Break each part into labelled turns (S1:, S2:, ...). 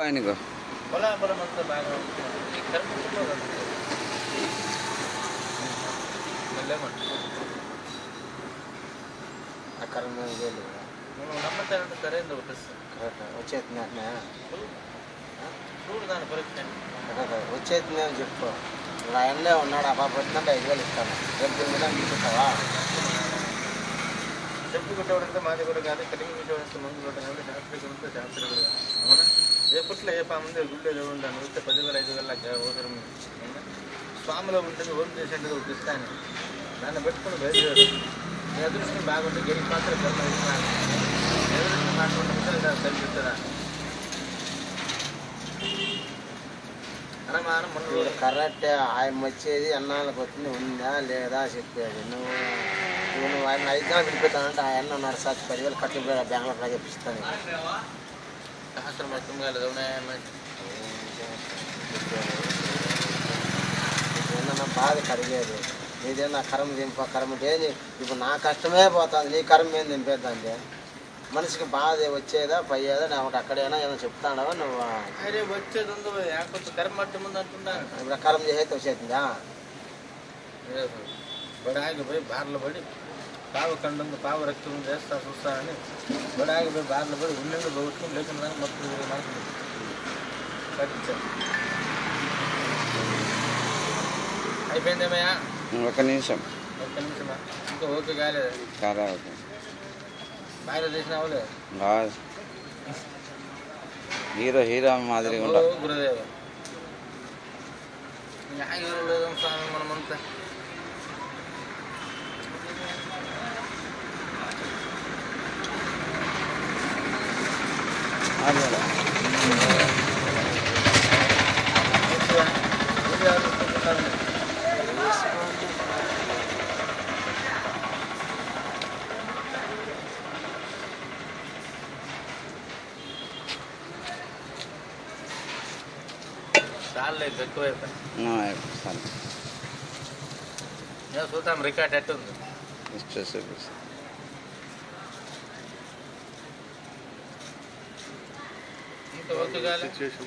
S1: ఆయనకు
S2: పొల పొలం అంతా బాగా ఉంటుంది ఈ కరెంట్
S3: ఆ కరెంట్ వేలు
S2: నువ్వు నమ్మతానంటే సరైనది ఒకటి ఇస్తాను
S3: కరెక్ట్ వచ్చేస్తుంది అంటే
S2: చూడు దాని పరీక్ష
S3: వచ్చేస్తుంది అని చెప్పు ఇప్పుడు ఆయనలే ఉన్నాడు ఆ పాప వచ్చిందంటే ఐదు వేలు ఇస్తాను రేపు దీని మీద తీసుకుంటావా
S2: చెప్పు కొట్టేవాడంటే మాది కూడా కాదు కటింగ్ కొట్టేవాడంటే మందు కొట్టాలి కాబట్టి శాస్త్రి ఉంటే శాస్త్రి కూడా కాదు. అవునా ఏ పుట్లో ఏ పాముంది గుళ్ళు ఏదో ఉండాలి వస్తే పదివేల ఐదు వేల అవసరం ఉంది. అవునా స్వామిలో ఉంటుంది ఓం చేసేది ఒకటి ఇస్తాను దాన్ని పెట్టుకుని బయలుదేరు నీ అదృష్టం బాగుంటే గెలిచి మాత్రం జన్మ ఇస్తున్నాను ఎదురున్న మాట ఉంటే కలిపిస్తుందా అనమానం మన
S3: ఇప్పుడు కరెక్ట్ ఆయన వచ్చేది ఎన్నాళ్ళకి వచ్చింది ఉందా లేదా చెప్పేది నువ్వు నువ్వు నువ్వు ఆయన ఐదు నెలలు విడిపోతానంటే ఆయన ఉన్నాడు సార్ పదివేలు కట్టుబడి బెంగళూరులో చెప్పిస్తాను
S2: శాస్త్రం మొత్తం కాలేదు అవునా
S3: ఏమన్నా బాధ కడిగేది నీదే నా కర్మ దింప కర్మ ఏంది ఇప్పుడు నా కష్టమే పోతుంది నీ కర్మ ఏం దింపేద్దండి మనిషికి బాధ వచ్చేదా పోయేదా నేను ఒకటి అక్కడైనా ఏదో చెప్తాడవా నువ్వు
S2: అరే వచ్చేది ఉందో యాకొచ్చు కర్మ మట్టి ముందు అంటున్నా
S3: ఇప్పుడు కర్మ చేసేది వచ్చేస్తుందా
S2: బడి ఆగిపోయి బార్లు పడి పావు కండు పావు రక్తం చేస్తా చూస్తానని బడి ఆగిపోయి బార్లు పడి ఉన్నందు పోగొట్టుకుని లేకుండా మొత్తం ఇరవై మనసు కట్టించారు అయిపోయిందేమయ్యా
S1: ఒక నిమిషం
S2: ఒక్క నిమిషమా ఇంకా ఓకే కాలేదు
S1: కాదా ఓకే
S2: బాగా చేసినావులే
S1: బాగా హీరో హీరో మాదిరిగా ఉండ
S2: ఓ గురుదేవ న్యాయం లేదు స్వామి మనమంతా చాలే ఎక్కువైపోయి
S1: సరే
S2: నేను చూద్దాం రికార్డ్ ఎట్టుంది
S1: ఇష్టం చూపిస్తా
S2: ఇంకా ఓకే కాలే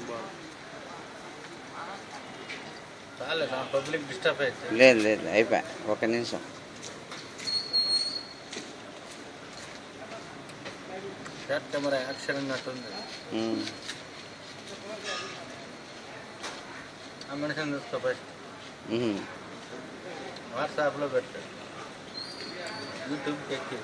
S2: చాలే పబ్లిక్ డిస్టర్బ్ అయితే
S1: లేదు లేదు అయిపోయా ఒక నిమిషం
S2: షార్ట్ కెమెరా యాక్షన్ అన్నట్టుంది
S1: ఉమ్.
S2: ఆ మనిషిని చూసుకో ఫస్ట్
S1: ఉమ్.
S2: వాట్సాప్లో పెట్టు యూట్యూబ్కి ఎక్కి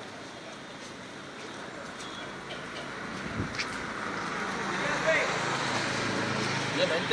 S2: ఏమంటే